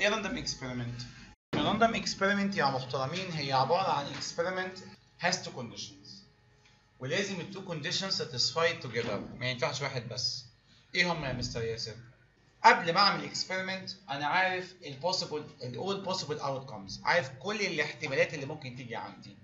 ايه راندوم اكسبيرمنت الراندوم اكسبيرمنت يا محترمين هي عباره عن اكسبيرمنت has two conditions ولازم التو كونديشنز satisfied together ما ينفعش واحد بس ايه هم يا مستر ياسر قبل ما اعمل اكسبيرمنت انا عارف البوسيبل الاول بوسيبل اوتكمز عارف كل الاحتمالات اللي ممكن تيجي عندي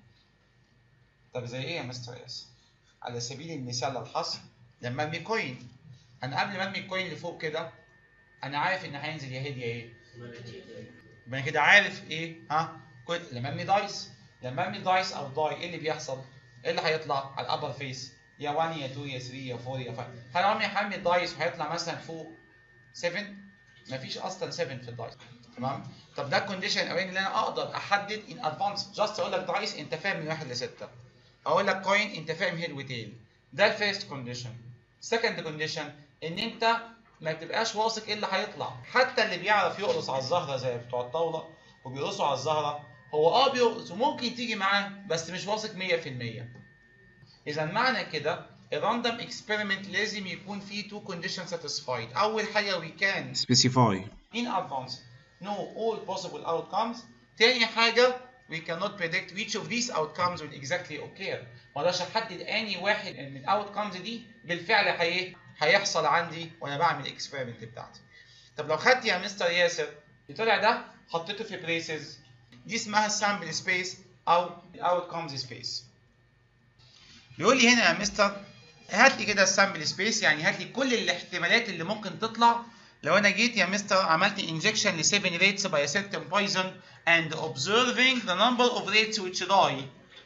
طب زي ايه يا مستر ياسر على سبيل المثال الحصر لما ارمي كوين انا قبل ما ارمي الكوين اللي فوق كده انا عارف ان هينزل يا هيد يا ايه يبقى انا كده عارف ايه ها كل لما ارمي دايس لما ارمي دايس او داي ايه اللي بيحصل ايه اللي هيطلع على الابر فيس يا 1 يا 2 يا 3 يا 4 يا 5 هل عمري هرمي دايس وهيطلع مثلا فوق 7 مفيش اصلا 7 في الدايس تمام طب ده الكونديشن الاولاني اللي انا اقدر احدد ان ادفانس جاست اقول لك دايس انت فاهم من 1 ل 6 اقول لك كوين انت فاهم هيد وتيل ده الفيرست كونديشن سكند كونديشن ان انت ما تبقاش واثق ايه اللي هيطلع حتى اللي بيعرف يقرص على الزهره زي بتوع الطاوله وبيقرصوا على الزهره هو اه بيقرص وممكن تيجي معاه بس مش واثق 100% اذا معنى كده الراندوم اكسبيرمنت لازم يكون فيه two conditions satisfied اول حاجه we can specify in advance know all possible outcomes تاني حاجه we cannot predict which of these outcomes will exactly occur ما اقدرش احدد اني واحد من الاوتكمز دي بالفعل هي هيحصل عندي وانا بعمل الاكسبيرمنت بتاعتي طب لو خدت يا مستر ياسر اللي طلع ده حطيته في بريسز دي اسمها السامبل سبيس او الاوتكمز سبيس بيقول لي هنا يا مستر هات لي كده السامبل سبيس يعني هات لي كل الاحتمالات اللي ممكن تطلع لو انا جيت يا مستر عملت انجكشن ل 7 rates by a certain poison and observing the number of rates which die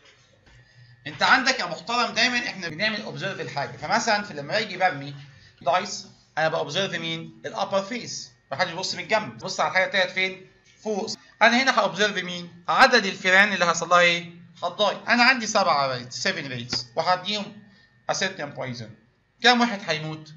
انت عندك يا محترم دايما احنا بنعمل اوبزرف الحاجه فمثلا في لما يجي برمي دايس انا باوبزرف مين الابر فيس محدش يبص من الجنب بص على الحاجه طلعت فين فوق انا هنا هاوبزرف مين عدد الفيران اللي حصل لها ايه هتضاي انا عندي سبعة ريتس 7 ريتس وهديهم اسيتيم بويزن كام واحد هيموت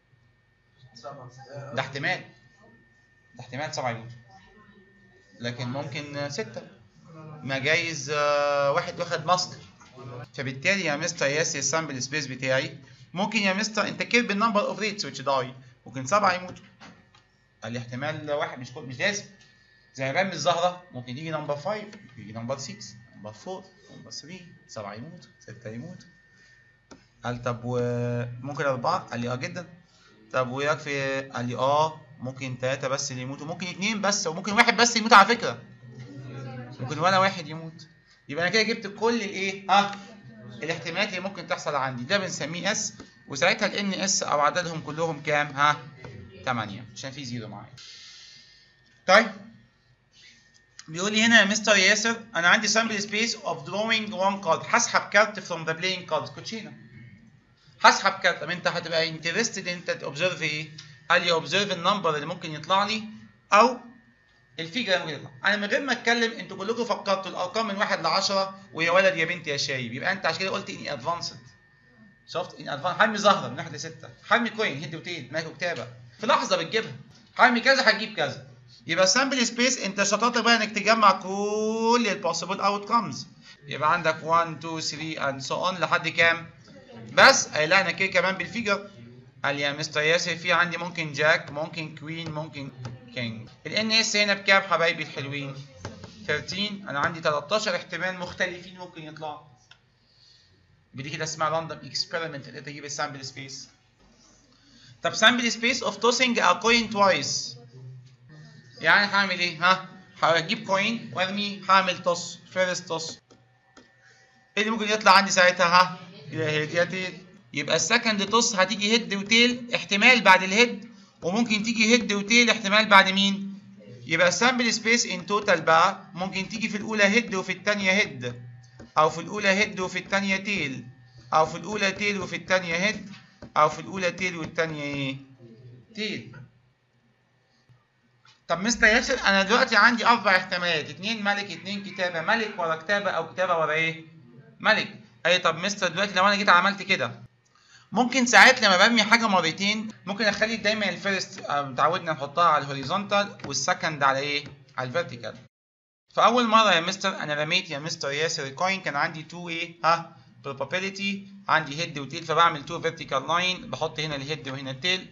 ده احتمال ده احتمال سبعة يموت لكن ممكن ستة ما جايز آه، واحد واخد ماسك فبالتالي يا مستر ياسر السامبل سبيس بتاعي ممكن يا مستر انت كير بالنمبر اوف ريتس which داي ممكن سبعة يموتوا قال لي احتمال واحد مش كل مش لازم زي رمي الزهرة ممكن يجي نمبر 5 يجي نمبر 6 نمبر 4 نمبر 3 سبعة يموت ستة يموت قال طب وممكن أربعة؟ قال لي اه جدا طب ويكفي قال لي اه ممكن ثلاثة بس اللي يموتوا ممكن اثنين بس وممكن واحد بس يموت على فكرة ممكن ولا واحد يموت يبقى انا كده جبت كل الايه ها الاحتمالات اللي ممكن تحصل عندي ده بنسميه اس وساعتها الان اس او عددهم كلهم كام ها 8 عشان في زيرو معايا طيب بيقول لي هنا يا مستر ياسر انا عندي سامبل سبيس اوف دروينج وان كارد هسحب كارت فروم ذا بلاينج كارد كوتشينا هسحب كارت طب انت هتبقى انترستد انت تobserve ايه؟ قال لي observe النمبر اللي ممكن يطلع لي او الفيجر اللي ممكن يطلع انا من غير ما اتكلم انتوا كلكم فكرتوا الارقام من 1 ل 10 ويا ولد يا بنت يا شايب يبقى انت عشان كده قلت اني ادفانسد شفت ان ادفانس حرمي زهره من 1 ل 6 حرمي كوين هيد وتيل مايكرو كتابه في لحظه بتجيبها حرمي كذا هتجيب كذا يبقى سامبل سبيس انت شطارتك بقى انك تجمع كل البوسيبل اوت كامز يبقى عندك 1 2 3 اند سو اون لحد كام بس لا انا كده كمان بالفيجر قال لي يا مستر ياسر في عندي ممكن جاك ممكن كوين ممكن كينج الان اس هنا بكام حبايبي الحلوين 13 انا عندي 13 احتمال مختلفين ممكن يطلعوا بدي كده اسمها راندوم اكسبيرمنت اللي تجيب السامبل سبيس طب سامبل سبيس اوف توسنج ا كوين توايس يعني هعمل ايه ها هجيب كوين وارمي هعمل توس فيرست توس ايه اللي ممكن يطلع عندي ساعتها ها يا هيد يا تيل يبقى السكند توس هتيجي هيد وتيل احتمال بعد الهيد وممكن تيجي هيد وتيل احتمال بعد مين يبقى السامبل سبيس ان توتال بقى ممكن تيجي في الاولى هيد وفي الثانيه هيد او في الاولى هيد وفي الثانيه تيل او في الاولى تيل وفي الثانيه هيد او في الاولى تيل والثانيه ايه تيل طب مستر ياسر انا دلوقتي عندي اربع احتمالات اتنين ملك اتنين كتابه ملك ورا كتابه او كتابه ورا ايه ملك اي طب مستر دلوقتي لو انا جيت عملت كده ممكن ساعات لما برمي حاجه مرتين ممكن اخلي دايما الفيرست متعودنا نحطها على الهوريزونتال والسكند على ايه على الفيرتيكال فاول مره يا مستر انا رميت يا مستر ياسر الكوين كان عندي 2 ايه ها probability عندي هيد وتيل فبعمل 2 vertical line بحط هنا الهيد وهنا التيل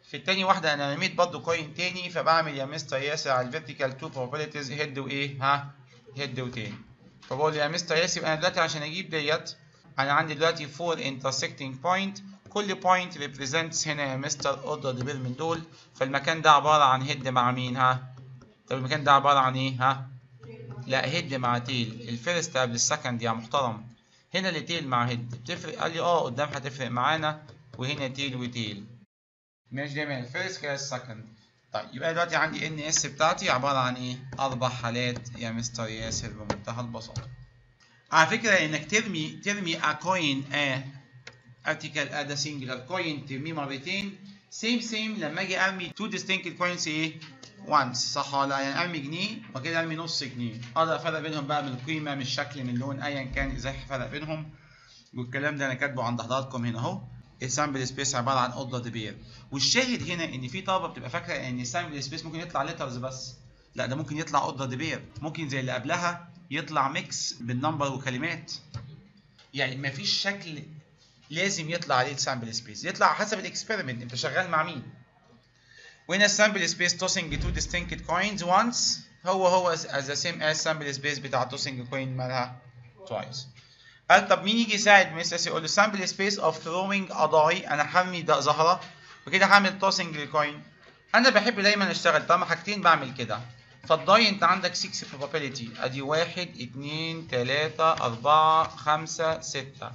في التاني واحده انا رميت برضه كوين تاني فبعمل يا مستر ياسر على الفيرتيكال تو probabilities هيد وايه ها هيد وتاني فبقول يا مستر ياسر انا دلوقتي عشان اجيب ديت انا عندي دلوقتي 4 intersecting point كل بوينت represents هنا يا مستر اوردر ديبير من دول فالمكان ده عباره عن هيد مع مين ها طب المكان ده عباره عن ايه ها لا هيد مع تيل الفيرست قبل السكند يا محترم هنا اللي تيل مع هيد بتفرق قال لي اه قدام هتفرق معانا وهنا تيل وتيل ماشي دايما الفيرست كده السكند طيب يبقى دلوقتي عندي ان اس بتاعتي عباره عن ايه اربع حالات يا مستر ياسر بمنتهى البساطه على فكره انك ترمي ترمي a coin a article a ده singular coin ترميه مرتين سيم سيم لما اجي ارمي two distinct coins ايه once صح ولا لا؟ يعني ارمي جنيه وكده ارمي نص جنيه اقدر افرق بينهم بقى من القيمه من الشكل من اللون ايا كان ازاي هفرق بينهم والكلام ده انا كاتبه عند حضراتكم هنا اهو السامبل سبيس عباره عن اوردر ديبير والشاهد هنا ان في طلبه بتبقى فاكره ان السامبل سبيس ممكن يطلع ليترز بس لا ده ممكن يطلع اوردر ديبير ممكن زي اللي قبلها يطلع ميكس بالنمبر وكلمات يعني مفيش شكل لازم يطلع عليه السامبل سبيس يطلع حسب الاكسبيرمنت انت شغال مع مين وهنا السامبل سبيس توسنج تو distinct coins once هو هو as the same as sample space بتاع توسنج كوين مالها twice قال طب مين يجي يساعد مستر يقول له sample space of throwing a die انا هرمي ده زهره وكده هعمل توسنج للكوين انا بحب دايما اشتغل طالما حاجتين بعمل كده فالداي انت عندك 6 probability ادي 1 2 3 4 5 6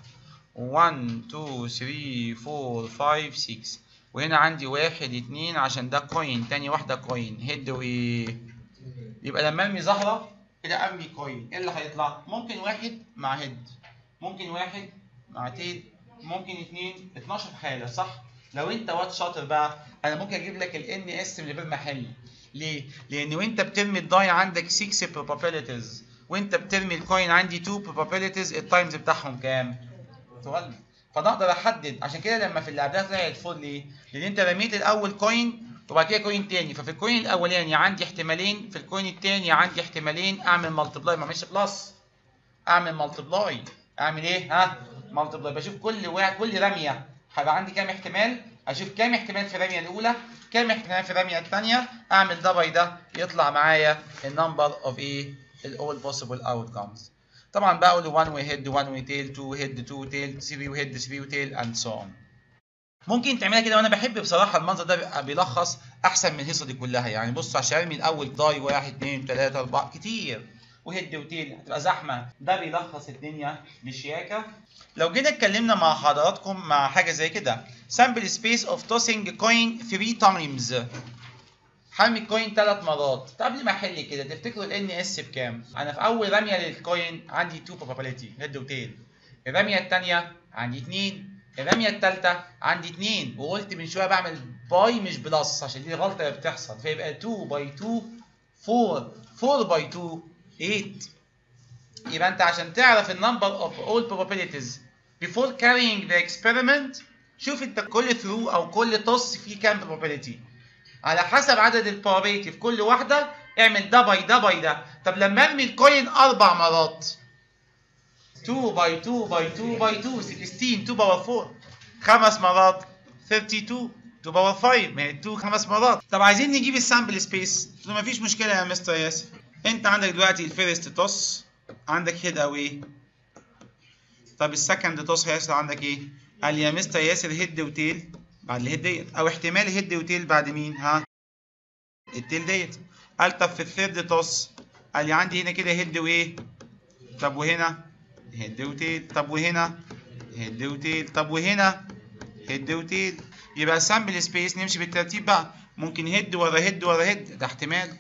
1 2 3 4 5 6 وهنا عندي 1 2 عشان ده كوين تاني واحده كوين هيد وايه يبقى لما ارمي زهره كده ارمي كوين ايه اللي هيطلع ممكن واحد مع هيد ممكن واحد مع تيل ممكن اتنين 12 حاله صح لو انت واد شاطر بقى انا ممكن اجيب لك الان اس من غير ما احل ليه لان وانت بترمي الداي عندك 6 probabilities وانت بترمي الكوين عندي 2 probabilities التايمز بتاعهم كام 12 فانا اقدر احدد عشان كده لما في اللي قبلها طلعت فور ليه لان انت رميت الاول كوين وبعد كده كوين تاني ففي الكوين الاولاني عندي احتمالين في الكوين التاني عندي احتمالين اعمل ملتبلاي ما اعملش بلس اعمل ملتبلاي اعمل ايه ها ملتبلاي بشوف كل واحد كل رميه هيبقى عندي كام احتمال اشوف كام احتمال في الرميه الاولى كام احتمال في الرميه الثانيه اعمل ده باي ده يطلع معايا النمبر اوف ايه الاول بوسيبل اوتكمز طبعا بقى اقول 1 وهيد 1 وتيل 2 وهيد 2 وتيل 3 وهيد 3 وتيل اند سو اون ممكن تعملها كده وانا بحب بصراحه المنظر ده بيبقى بيلخص احسن من الهيصه دي كلها يعني بص عشان ارمي الاول داي 1 2 3 4 كتير وهيد وتيل هتبقى زحمه ده بيلخص الدنيا بشياكه لو جينا اتكلمنا مع حضراتكم مع حاجه زي كده sample space of tossing coin 3 times حرمي الكوين ثلاث مرات طب قبل ما احل كده تفتكروا الان اس بكام انا في اول رميه للكوين عندي 2 probability هيد وتيل الرميه الثانيه عندي 2 الرميه الثالثه عندي 2 وقلت من شويه بعمل باي مش بلس عشان دي الغلطه اللي بتحصل فيبقى 2 باي 2 4 4 باي 2 8 يبقى انت عشان تعرف النمبر اوف all probabilities before carrying the experiment شوف انت كل ثرو او كل توس فيه كام probability على حسب عدد البروبابيلتي في كل واحده اعمل ده باي ده باي ده طب لما ارمي الكوين اربع مرات 2 باي 2 باي 2 باي 2 16 2 باور 4 خمس مرات 32 2 باور 5 ما هي 2 خمس مرات طب عايزين نجيب السامبل سبيس ما فيش مشكله يا مستر ياسر انت عندك دلوقتي الفيرست توس عندك هيد او ايه طب السكند توس هيحصل عندك ايه قال يا مستر ياسر هيد وتيل بعد الهيد ديت او احتمال هيد وتيل بعد مين ها التيل ديت قال طب في الثيرد توس قال لي عندي هنا كده هيد وايه طب وهنا هيد وتيل طب وهنا هيد وتيل طب وهنا هيد وتيل يبقى سامبل سبيس نمشي بالترتيب بقى ممكن هيد ورا هيد ورا هيد ده احتمال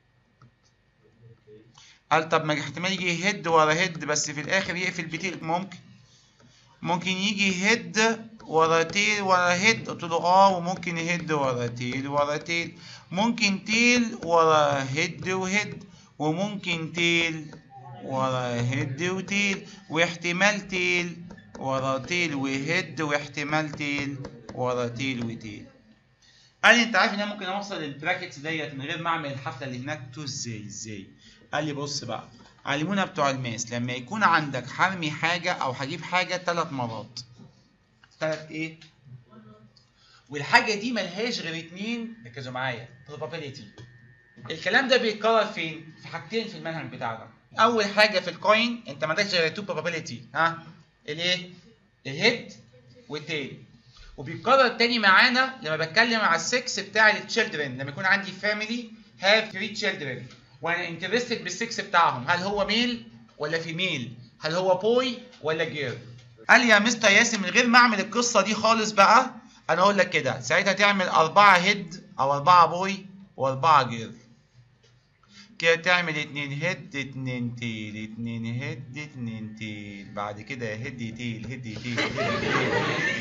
قال طب ما احتمال يجي هيد ورا هيد بس في الاخر يقفل بتيل ممكن ممكن يجي هيد ورا تيل ورا هيد قلت له اه وممكن هيد ورا تيل ورا تيل ممكن تيل ورا هيد وهيد وممكن تيل ورا هيد وتيل واحتمال تيل ورا تيل وهيد واحتمال تيل ورا تيل وتيل قال لي انت عارف ان انا ممكن اوصل البراكتس ديت من غير ما اعمل الحفله اللي هناك تو ازاي ازاي قال لي بص بقى علمونا بتوع الماس لما يكون عندك حرمي حاجه او هجيب حاجه ثلاث مرات ثلاث ايه والحاجه دي ملهاش غير اتنين ركزوا معايا probability الكلام ده بيتكرر فين؟ في حاجتين في المنهج بتاعنا اول حاجه في الكوين انت ما عندكش غير تو probability ها الايه؟ الهيد والتيل وبيتكرر تاني معانا لما بتكلم على السكس بتاع التشيلدرن لما يكون عندي فاميلي هاف 3 تشيلدرن وانا انترستد بالسكس بتاعهم هل هو ميل ولا فيميل؟ هل هو بوي ولا جير؟ قال لي يا مستر ياسر من غير ما اعمل القصه دي خالص بقى انا اقول لك كده ساعتها تعمل أربعة هيد او أربعة بوي وأربعة جير كده تعمل اتنين هيد اتنين تيل اتنين هيد اتنين تيل بعد كده هيد تيل هيد تيل هيد تيل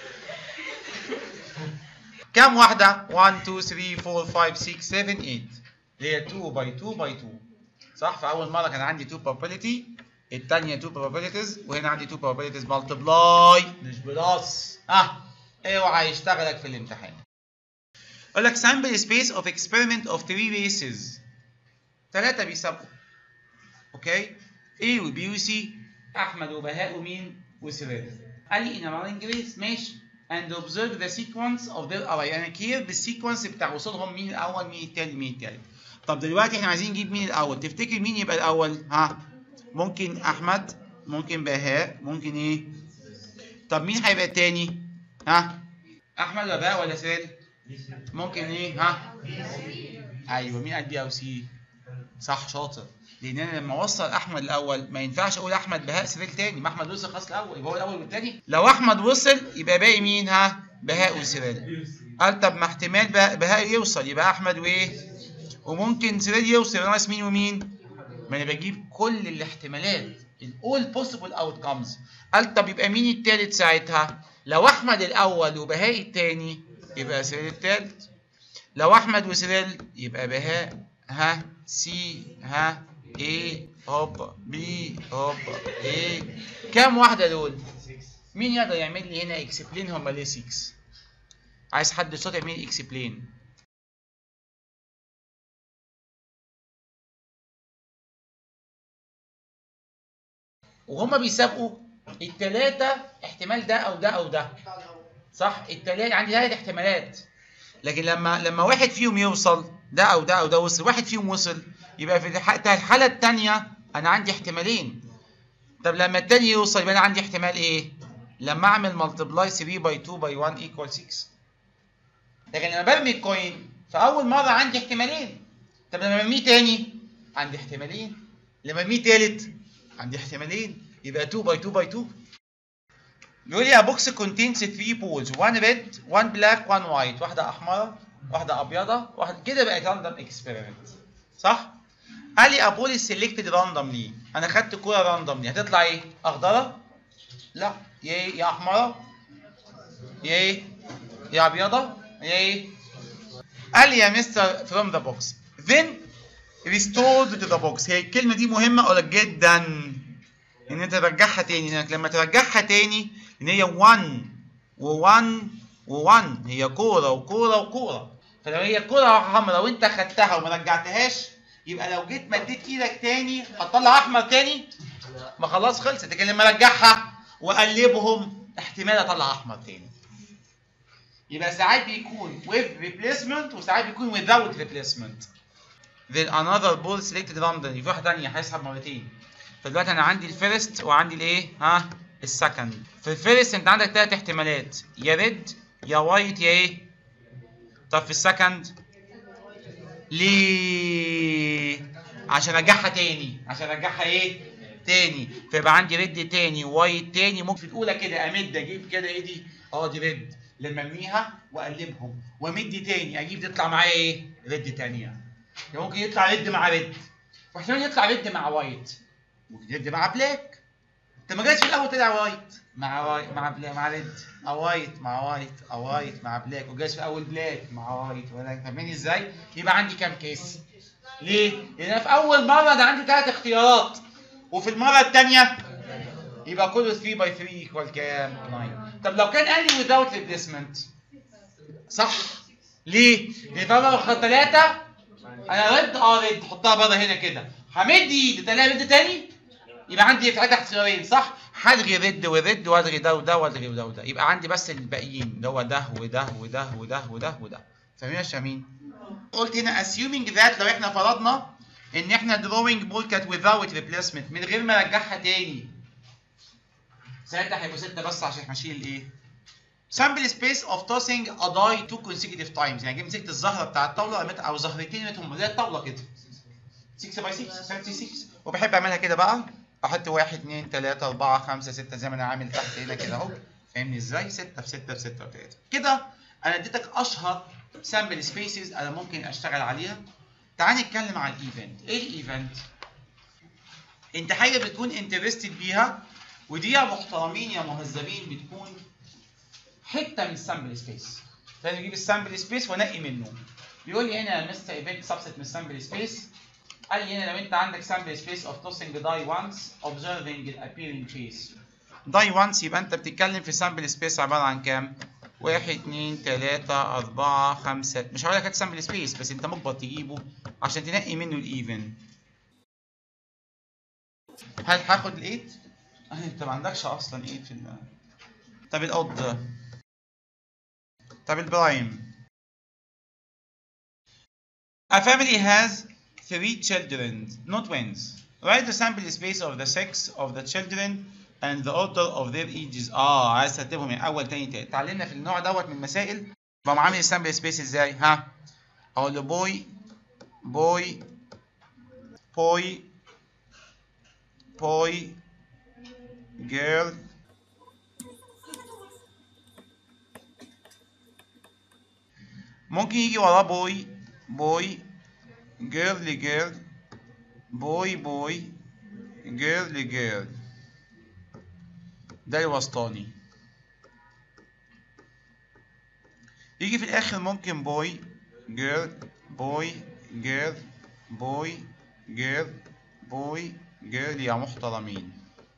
كام واحدة؟ 1 2 3 4 5 6 7 8 اللي هي 2 باي 2 باي 2 صح؟ فأول مرة كان عندي 2 probability الثانية 2 probabilities وهنا عندي 2 probabilities multiply مش بلس اه اوعى يشتغلك في الامتحان. يقول لك sample space of experiment of three races ثلاثة بيسابقوا اوكي A و B و C أحمد وبهاء ومين؟ وسرير قال لي in a running race ماشي and observe the sequence of their array يعني كير بالسيكونس بتاع وصولهم مين الأول مين التاني مين التالت طب دلوقتي احنا عايزين نجيب مين الأول تفتكر مين يبقى الأول؟ ها ممكن احمد ممكن بهاء ممكن ايه طب مين هيبقى التاني ها احمد ولا بهاء ولا سيل ممكن ايه ها ايوه مين قال بي او سي صح شاطر لان انا لما اوصل احمد الاول ما ينفعش اقول احمد بهاء سيل تاني ما احمد وصل خلاص الاول يبقى هو الاول والتاني لو احمد وصل يبقى باقي مين ها بهاء وسيل قال طب ما احتمال بهاء يوصل يبقى احمد وايه وممكن سيل يوصل ناقص مين ومين ما انا بجيب كل الاحتمالات الاول بوسيبل اوت كمز قال طب يبقى مين التالت ساعتها لو احمد الاول وبهاء التاني يبقى سيريل التالت لو احمد وسيريل يبقى بهاء ها سي ها ايه هوب بي هوب ايه كام واحده دول مين يقدر يعمل لي هنا اكسبلين هم ليه 6 عايز حد صوت يعمل لي اكسبلين وهما بيسابقوا التلاتة احتمال ده او ده او ده صح التلاتة عندي ثلاث احتمالات لكن لما لما واحد فيهم يوصل ده او ده او ده وصل واحد فيهم وصل يبقى في الحالة التانية انا عندي احتمالين طب لما التاني يوصل يبقى انا عندي احتمال ايه لما اعمل ملتبلاي 3 باي 2 باي 1 ايكوال 6 لكن لما برمي الكوين فاول مرة عندي احتمالين طب لما برميه تاني عندي احتمالين لما برميه تالت عندي احتمالين يبقى 2 باي 2 باي 2 بيقول لي a box contains 3 balls one red one black one white واحدة أحمرة واحدة أبيضة واحدة كده بقت random experiment صح؟ قال لي a ball is selected randomly أنا خدت كورة randomly هتطلع إيه؟ أخضرة؟ لا يا إيه؟ يا أحمرة يا إيه؟ يا أبيضة يا إيه؟ قال لي يا مستر from the box then restored to the box هي الكلمة دي مهمة أقول لك جدا إن أنت ترجعها تاني إنك لما ترجعها تاني إن هي 1 و1 و1 هي كورة وكورة وكورة فلو هي كورة حمراء وأنت خدتها وما رجعتهاش يبقى لو جيت مديت إيدك تاني هتطلع أحمر تاني ما خلاص خلصت لكن لما أرجعها وأقلبهم احتمال أطلع أحمر تاني يبقى ساعات بيكون with replacement وساعات بيكون without replacement then another ball selected randomly في واحده ثانيه هيسحب مرتين فدلوقتي انا عندي الفيرست وعندي الايه ها السكند في الفيرست انت عندك ثلاث احتمالات يا ريد يا وايت يا ايه طب في السكند ليه عشان ارجعها تاني عشان ارجعها ايه تاني فيبقى عندي ريد تاني وايت تاني ممكن في الاولى كده امد اجيب كده ايه دي اه دي ريد لما ارميها واقلبهم وامد تاني اجيب تطلع معايا ايه ريد تانيه يعني ممكن يطلع ريد مع ريد واحتمال يطلع ريد مع وايت ممكن ريد مع بلاك انت ما جاش في الاول طلع وايت مع وايت مع بلاك مع ريد او وايت مع وايت او وايت مع بلاك وجاش في اول بلاك مع وايت فاهمين ازاي؟ يبقى عندي كام كيس؟ ليه؟ لان أنا في اول مره انا عندي ثلاث اختيارات وفي المره الثانيه يبقى كله 3 باي 3 ايكوال كام؟ 9 طب لو كان قال لي without replacement صح ليه؟ لان طالما باخد ثلاثه انا رد اه رد حطها بره هنا كده همد ايدي تلاقي رد تاني يبقى عندي ساعتها اختيارين صح؟ هلغي ريد وريد والغي ده وده والغي ده وده يبقى عندي بس الباقيين اللي هو ده وده وده وده وده وده فاهمين يا شامين؟ قلت هنا assuming that لو احنا فرضنا ان احنا drawing ball كانت without replacement من غير ما ارجعها تاني ساعتها هيبقوا ستة بس عشان هشيل الايه؟ sample space of tossing a die two consecutive times يعني جيت مسكت الزهره بتاع الطاوله رميت او زهرتين رميتهم زي الطاوله كده 6 باي 6 36 وبحب اعملها كده بقى احط 1 2 3 4 5 6 زي ما انا عامل تحت هنا كده اهو فاهمني ازاي 6 في 6 في 6 في 3 كده انا اديتك اشهر سامبل سبيسز انا ممكن اشتغل عليها تعال نتكلم على الايفنت ايه الايفنت انت حاجه بتكون انترستد بيها ودي يا محترمين يا مهذبين بتكون حته من السامبل سبيس فانا اجيب السامبل سبيس وانقي منه بيقول لي هنا يا مستر ايفنت سبست من السامبل سبيس قال لي هنا لو انت عندك سامبل سبيس اوف توسنج داي وانس observing the appearing phase داي وانس يبقى انت بتتكلم في سامبل سبيس عباره عن كام؟ واحد اتنين تلاتة أربعة خمسة مش هقول لك هات سامبل سبيس بس أنت مجبر تجيبه عشان تنقي منه الإيفن هل هاخد الإيت؟ أنت ما عندكش أصلا إيت في ال طب الأود طب البرايم A family has three children, not twins. Write the sample space of the sex of the children and the order of their ages. اه عايز ترتبهم من اول تاني تالت. اتعلمنا في النوع دوت من المسائل بقوم عامل السامبل سبيس ازاي؟ ها؟ اقول له بوي بوي بوي بوي جيرل ممكن يجي وراه بوي بوي جيرل جيرل بوي بوي جيرل جيرل ده الوسطاني يجي في الاخر ممكن بوي جيرل بوي جيرل بوي جيرل بوي جيرل يا محترمين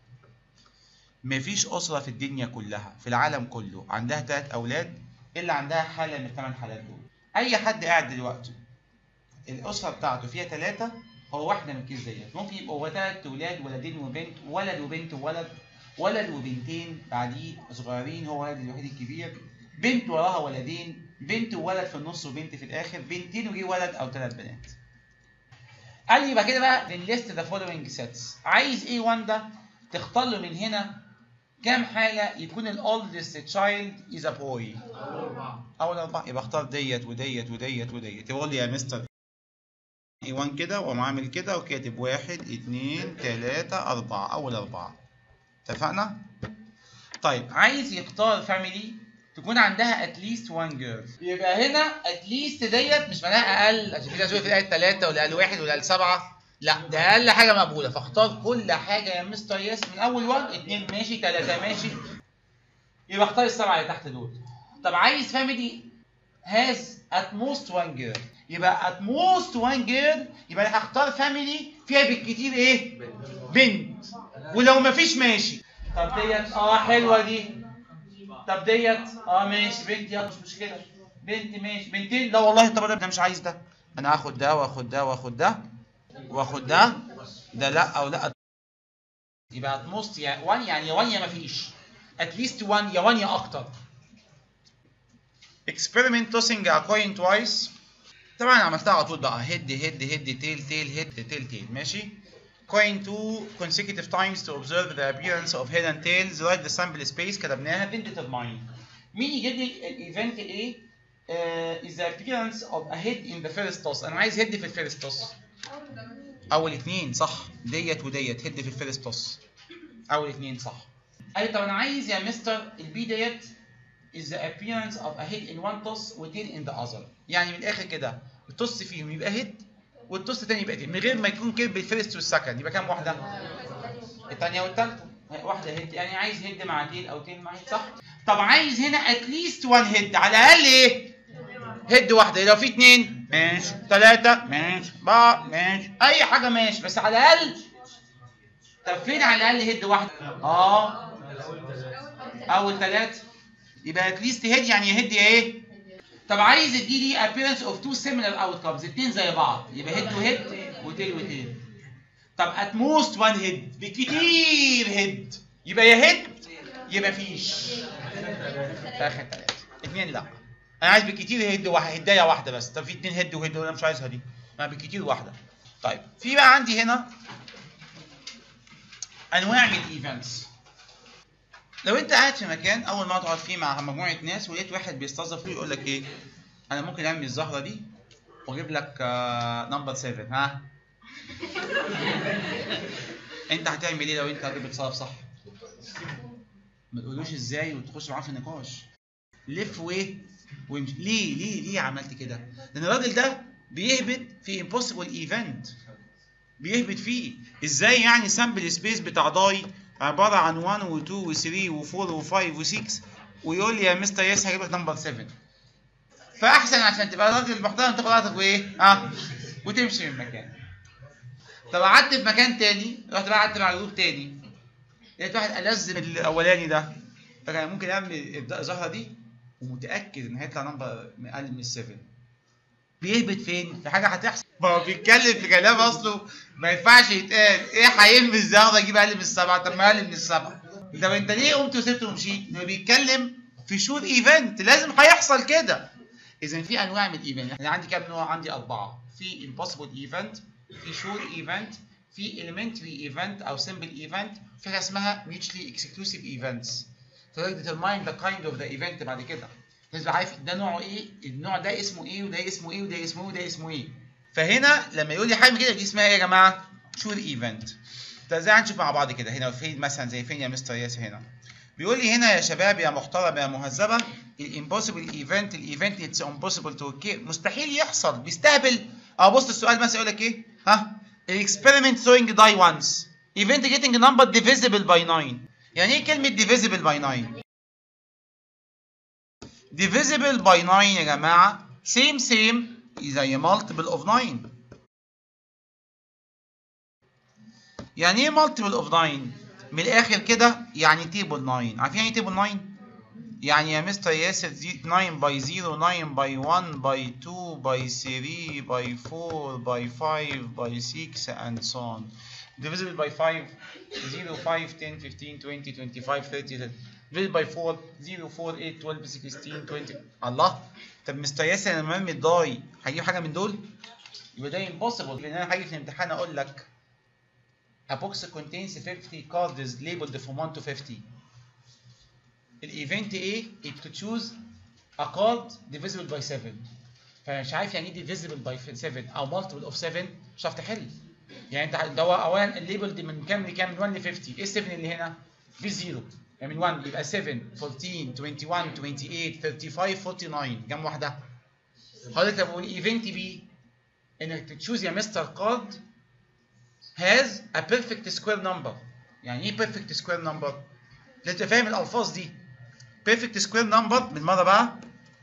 مفيش أسرة في الدنيا كلها في العالم كله عندها تلات أولاد إلا عندها حالة من الثمان حالات دول أي حد قاعد دلوقتي الأسرة بتاعته فيها ثلاثة هو واحدة من الكيس ديت ممكن يبقوا ثلاث ولاد ولدين وبنت ولد وبنت وولد ولد وبنتين بعديه صغيرين هو ولد الوحيد الكبير بنت وراها ولدين بنت وولد في النص وبنت في الآخر بنتين وجي ولد أو ثلاث بنات قال لي يبقى كده بقى للست ذا فولوينج سيتس عايز ايه وان ده تختار له من هنا كام حالة يكون الاولدست تشايلد از ا بوي اول اربعة يبقى اختار ديت وديت وديت وديت يقول لي يا مستر اي 1 كده واقوم عامل كده وكاتب واحد اتنين تلاتة أربعة أول أربعة اتفقنا؟ طيب عايز يختار فاميلي تكون عندها اتليست وان جيرل يبقى هنا اتليست ديت مش معناها اقل عشان كده شوف في الايه ثلاثه ولا اقل واحد ولا اقل سبعه لا ده اقل حاجه مقبوله فاختار كل حاجه يا مستر ياس من اول 1 اثنين ماشي ثلاثه ماشي يبقى اختار السبعه اللي تحت دول طب عايز فاميلي هاز ات موست وان جيرل يبقى ات موست وان جيرل يبقى انا هختار فاميلي فيها بالكتير ايه؟ بنت ولو مفيش ماشي طب ديت اه حلوه دي طب ديت اه ماشي بنت يلا مش مشكله بنت ماشي بنتين لا والله طب انا مش عايز ده انا هاخد ده واخد ده واخد ده واخد ده ده لا او لا يبقى ات موست يا 1 يعني يا 1 يا مفيش اتليست 1 يا 1 يا اكتر experiment tossing a coin twice طبعا عملتها على طول بقى هيد هيد هيد تيل تيل هيد تيل تيل ماشي coin two consecutive times to observe the appearance of head and tails write the sample space كتبناها then determine مين يجيب لي الايفنت ايه uh, is the appearance of a head in the first toss انا عايز هيد في الفيرست توس اول اتنين صح ديت وديت هيد في الفيرست توس اول اتنين صح قال لي طب انا عايز يا مستر البي ديت is the appearance of a head in one toss و tail in the other يعني من الاخر كده التوس فيهم يبقى هيد والتوس الثاني يبقى تيل من غير ما يكون كيرب الفيرست والسكند يبقى كام واحده؟ الثانيه والثالثه واحده هيد يعني عايز هيد مع تيل او تيل مع هيد صح؟ طب عايز هنا اتليست 1 هيد على الاقل ايه؟ هيد واحده لو في اثنين ماشي ثلاثه ماشي اربعه ماشي اي حاجه ماشي بس على الاقل طب فين على الاقل هيد واحده؟ اه اول ثلاثه يبقى اتليست هيد يعني هيد يا ايه؟ طب عايز ادي لي appearance of two similar outcomes اتنين زي بعض يبقى هيد وهيد وتيل وتيل طب at most one head بكتير هيد يبقى يا هيد يا مفيش في اخر ثلاثه اثنين لا انا عايز بالكتير هيد واحد هدايه واحده بس طب في اثنين هيد وهيد وانا مش عايزها دي انا بالكتير واحده طيب في بقى عندي هنا انواع من الايفنتس لو انت قاعد في مكان اول ما تقعد فيه مع مجموعه ناس ولقيت واحد بيستظرف فيه يقول لك ايه انا ممكن اعمل الزهره دي واجيب لك نمبر 7 ها انت هتعمل ايه لو انت راجل بتصرف صح ما تقولوش ازاي وتخش معاه في نقاش لف وايه وامشي ليه ليه ليه عملت كده لان الراجل ده بيهبط في امبوسيبل ايفنت بيهبط فيه ازاي يعني سامبل سبيس بتاع داي عباره عن 1 و2 و3 و4 و5 و6 ويقول لي يا مستر ياس هجيب لك نمبر 7 فاحسن عشان تبقى راجل محترم تاخد راحتك وايه اه وتمشي من المكان طب قعدت في مكان تاني رحت بقى قعدت مع جروب تاني لقيت واحد ألذ من الاولاني ده فكان ممكن يعمل الزهره دي ومتاكد ان هيطلع نمبر اقل من السفن بيهبط فين؟ في حاجه هتحصل ما هو بيتكلم في كلام اصله ما ينفعش يتقال ايه هيلمس الزهره يجيب اقل من السبعه طب ما اقل من السبعه طب انت ليه قمت وسبت ومشيت؟ انه بيتكلم في شور ايفنت لازم هيحصل كده اذا في انواع من الايفنت انا عندي كام نوع؟ عندي اربعه في امبوسيبل ايفنت في شور ايفنت في elementary ايفنت او simple ايفنت في حاجه اسمها mutually exclusive events فده determine the kind of the event بعد كده لازم عارف ده نوعه ايه النوع ده اسمه ايه وده اسمه ايه وده اسمه ايه وده اسمه ايه فهنا لما يقول لي حاجه كده دي اسمها ايه يا جماعه شور ايفنت ده زي هنشوف مع بعض كده هنا فين مثلا زي فين يا مستر ياسر هنا بيقول لي هنا يا شباب يا محترم يا مهذبه الامبوسيبل ايفنت الايفنت اتس امبوسيبل تو مستحيل يحصل بيستهبل اه بص السؤال مثلا يقول لك ايه ها الاكسبيرمنت showing die once event getting number divisible by 9 يعني ايه كلمه divisible by 9 divisible by 9 يا جماعه same same زي multiple of 9 يعني ايه multiple of 9 من الاخر كده يعني تيبل 9 عارفين يعني ايه تيبل 9 يعني يا مستر ياسر 9 باي 0 9 باي 1 باي 2 باي 3 باي 4 باي 5 باي 6 and so on divisible by 5 0 5 10 15 20 25 30 divisible by 4 0 4 8 12 16 20 الله طب مستر ياسر لما ارمي الضاي هجيب حاجه من دول يبقى ده impossible لان انا هاجي في الامتحان اقول لك a box contains 50 cards labeled from 1 to 50 الايفنت ايه؟ it to choose a card divisible by 7 فمش عارف يعني ايه divisible by 7 او multiple of 7 مش هتعرف تحل يعني انت ده هو اولا الليبل دي من كام لكام؟ من 1 ل 50 ايه ال 7 اللي هنا؟ في زيرو يعني من 1 يبقى 7 14 21 28 35 49 كام واحده؟ حضرتك لما بقول ايفنت بي انك تشوز يا مستر كارد has a perfect square number يعني ايه perfect square number؟ انت فاهم الالفاظ دي perfect square number بالمره بقى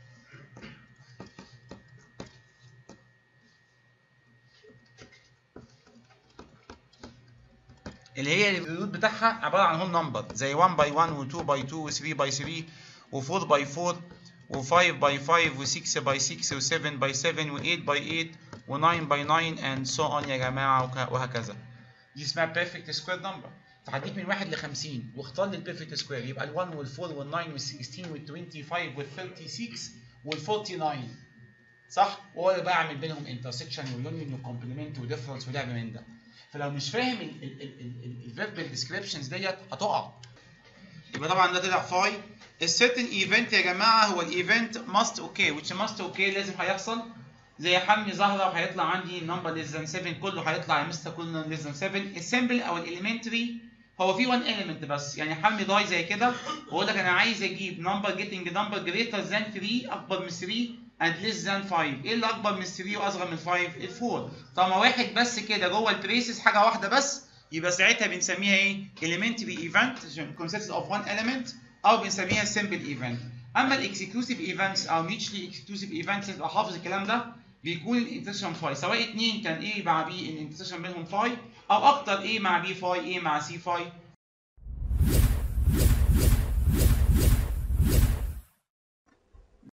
اللي هي الريود بتاعها عباره عن هول نمبر زي 1 باي 1 و2 باي 2 و3 باي 3 و4 باي 4 و5 باي 5 و6 باي 6 و7 باي 7 و8 باي 8 و9 باي 9 and so on يا جماعه وهكذا دي اسمها perfect square number فهديك من 1 ل 50 واختار لي البيرفكت سكوير يبقى ال 1 وال 4 وال 9 وال 16 وال 25 وال 36 وال 49 صح؟ وهو اللي بقى اعمل بينهم انترسكشن ويونيون وكومبلمنت وديفرنس ولعب من ده. فلو مش فاهم الفيربال ديسكريبشنز ديت هتقع. يبقى طبعا ده طلع فاي. السيرتن ايفنت يا جماعه هو الايفنت ماست اوكي which ماست اوكي لازم هيحصل زي حمل زهره وهيطلع عندي نمبر ليس ذان 7 كله هيطلع يا مستر كله ليس ذان 7 السمبل او الاليمنتري هو في 1 element بس يعني حمل داي زي كده واقول لك انا عايز اجيب نمبر جيتنج نمبر جريتر ذان 3 اكبر من 3 and less than 5 ايه اللي اكبر من 3 واصغر من 5 ال 4 طالما واحد بس كده جوه البريسز حاجه واحده بس يبقى ساعتها بنسميها ايه elementary event consists of one element او بنسميها simple event اما الاكسكلوسيف ايفنتس او mutually exclusive events تبقى حافظ الكلام ده بيكون الانترسيشن فاي سواء اتنين كان ايه مع بي الانترسيشن بينهم فاي او اكتر ايه مع بي فاي ايه مع سي فاي